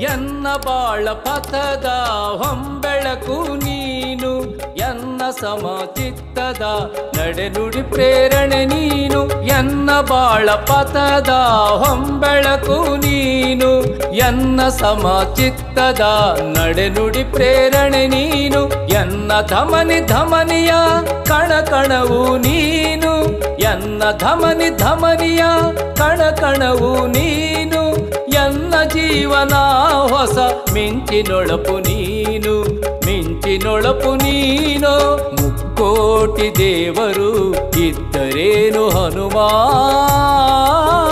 ಎನ್ನ ಬಾಳ ಪಥದ ಹೊಂಬೆಳಕು ನೀನು ಎನ್ನ ಸಮಚಿತ್ತದ ನಡೆನುಡಿ ಪ್ರೇರಣೆ ನೀನು ಎನ್ನ ಬಾಳ ಪಥದ ಹೊಂಬೆಳಕು ನೀನು ಎನ್ನ ಸಮಚಿತ್ತದ ನಡೆನುಡಿ ಪ್ರೇರಣೆ ನೀನು ಎನ್ನ ಧಮನಿ ಧಮನಿಯ ಕಣ ಕಣವು ನೀನು ಎನ್ನ ಧಮನಿ ಧಮನಿಯ ಕಣ ಕಣವು ನೀನು ಎನ್ನ ಜೀವನ ಹೊಸ ಮಿಂಚಿನೊಳಪು ನೀನು ಮಿಂಚಿನೊಳಪು ನೀನು ಮುಕ್ಕೋಟಿ ದೇವರು ಇದ್ದರೇನು ಹನುಮಾ